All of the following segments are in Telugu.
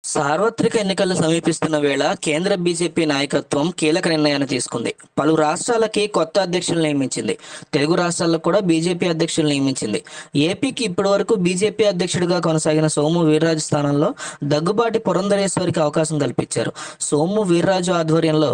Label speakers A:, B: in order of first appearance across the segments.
A: సార్వత్రిక ఎన్నికలు సమీపిస్తున్న వేళ కేంద్ర బీజేపీ నాయకత్వం కీలక నిర్ణయాన్ని తీసుకుంది పలు రాష్ట్రాలకి కొత్త అధ్యక్షులు నియమించింది తెలుగు రాష్ట్రాలకు కూడా బీజేపీ అధ్యక్షులు నియమించింది ఏపీకి ఇప్పటివరకు బీజేపీ అధ్యక్షుడిగా కొనసాగిన సోము వీర్రాజు స్థానంలో దగ్గుబాటి పురంధరేశ్వరికి అవకాశం కల్పించారు సోము వీర్రాజు ఆధ్వర్యంలో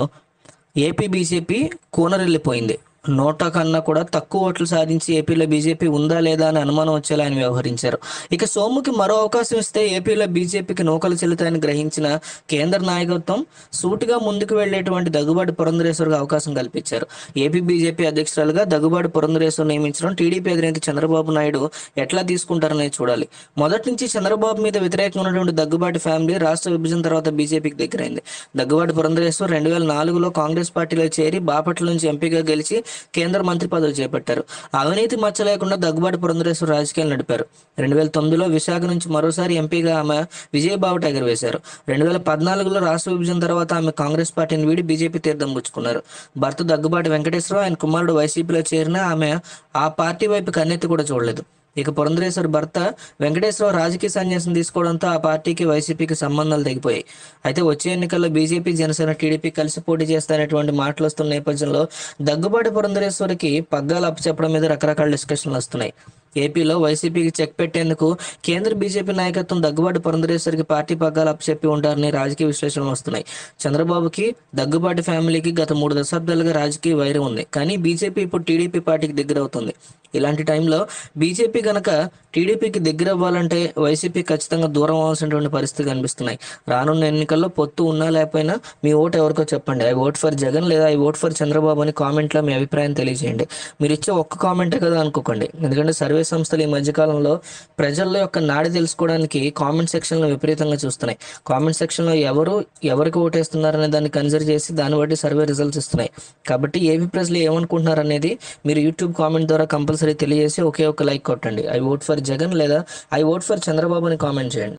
A: ఏపీ బీజేపీ కూనరిల్లిపోయింది నోటా కన్నా కూడా తక్కువ ఓట్లు సాధించి ఏపీలో బీజేపీ ఉందా లేదా అని అనుమానం వచ్చేలా ఆయన వ్యవహరించారు ఇక సోముకి మరో అవకాశం ఇస్తే ఏపీలో బీజేపీకి నూకలు చెల్లుతాయని గ్రహించిన కేంద్ర నాయకత్వం సూటిగా ముందుకు వెళ్లేటువంటి దగ్గుబాటి పురంధరేశ్వరికి అవకాశం కల్పించారు ఏపీ బీజేపీ అధ్యక్షురాలుగా దగ్గుబాటి పురంధరేశ్వర్ నియమించడం టీడీపీ అధినేత చంద్రబాబు నాయుడు ఎట్లా తీసుకుంటారనేది చూడాలి మొదటి నుంచి చంద్రబాబు మీద వ్యతిరేకంగా ఉన్నటువంటి దగ్గుబాటి ఫ్యామిలీ రాష్ట్ర విభజన తర్వాత బీజేపీకి దగ్గరైంది దగ్గుబాటి పురంధరేశ్వర్ రెండు వేల నాలుగులో కాంగ్రెస్ పార్టీలో చేరి బాపట్ల నుంచి ఎంపీగా గెలిచి కేంద్ర మంత్రి పదవి చేపట్టారు అవినీతి మచ్చ లేకుండా దగ్గుబాటి పురంధరేశ్వర రాజకీయాలు నడిపారు రెండు వేల తొమ్మిదిలో విశాఖ నుంచి మరోసారి ఎంపీగా ఆమె విజయబావుట ఎగరవేశారు రెండు వేల పద్నాలుగులో రాష్ట్ర విభజన తర్వాత ఆమె కాంగ్రెస్ పార్టీని వీడి బీజేపీ తీర్థం పుచ్చుకున్నారు భర్త దగ్గుబాటి వెంకటేశ్వరరావు ఆయన కుమారుడు వైసీపీలో చేరిన ఆమె ఆ పార్టీ వైపు కన్నెత్తి కూడా చూడలేదు ఇక పురంధరేశ్వర్ భర్త వెంకటేశ్వరరావు రాజకీయ సన్యాసం తీసుకోవడంతో ఆ పార్టీకి వైసీపీకి సంబంధాలు తెగిపోయాయి అయితే వచ్చే ఎన్నికల్లో బీజేపీ జనసేన టీడీపీ కలిసి పోటీ చేస్తారనేటువంటి మాటలు వస్తున్న నేపథ్యంలో దగ్గుబాటి పురంధరేశ్వరికి పగ్గాలు అప్పచెప్పడం మీద రకరకాల డిస్కషన్లు వస్తున్నాయి ఏపీలో వైసీపీకి చెక్ పెట్టేందుకు కేంద్ర బీజేపీ నాయకత్వం దగ్గుబాటి పురంధరేశ్వరికి పార్టీ పగ్గాలు అప్పచెప్పి ఉంటారని రాజకీయ విశ్లేషణలు వస్తున్నాయి చంద్రబాబుకి దగ్గుబాటి ఫ్యామిలీకి గత మూడు దశాబ్దాలుగా రాజకీయ వైరం ఉంది కానీ బీజేపీ ఇప్పుడు టీడీపీ పార్టీకి దగ్గర అవుతుంది ఇలాంటి టైంలో బీజేపీ గనక టీడీపీకి దగ్గర అవ్వాలంటే వైసీపీ ఖచ్చితంగా దూరం అవ్వాల్సినటువంటి పరిస్థితి కనిపిస్తున్నాయి రానున్న ఎన్నికల్లో పొత్తు ఉన్నా లేకపోయినా మీ ఓటు ఎవరికో చెప్పండి ఐ ఓట్ ఫర్ జగన్ లేదా ఐ ఓట్ ఫర్ చంద్రబాబు అని కామెంట్లో మీ అభిప్రాయం తెలియజేయండి మీరు ఇచ్చే ఒక్క కామెంటే కదా అనుకోకండి ఎందుకంటే సర్వే సంస్థలు ఈ మధ్యకాలంలో ప్రజల యొక్క నాడి తెలుసుకోవడానికి కామెంట్ సెక్షన్లో విపరీతంగా చూస్తున్నాయి కామెంట్ సెక్షన్లో ఎవరు ఎవరికి ఓటేస్తున్నారనే దాన్ని కన్సిడర్ చేసి దాన్ని బట్టి సర్వే రిజల్ట్స్ ఇస్తున్నాయి కాబట్టి ఏపీ ప్రజలు ఏమనుకుంటున్నారు అనేది మీరు యూట్యూబ్ కామెంట్ ద్వారా కంపల్సరీ తెలియజేసి ఒకే ఒక లైక్ కొట్టండి ఐ ఓట్ ఫర్ జగన్ లేదా ఐ ఓట్ ఫర్ చంద్రబాబు అని కామెంట్ చేయండి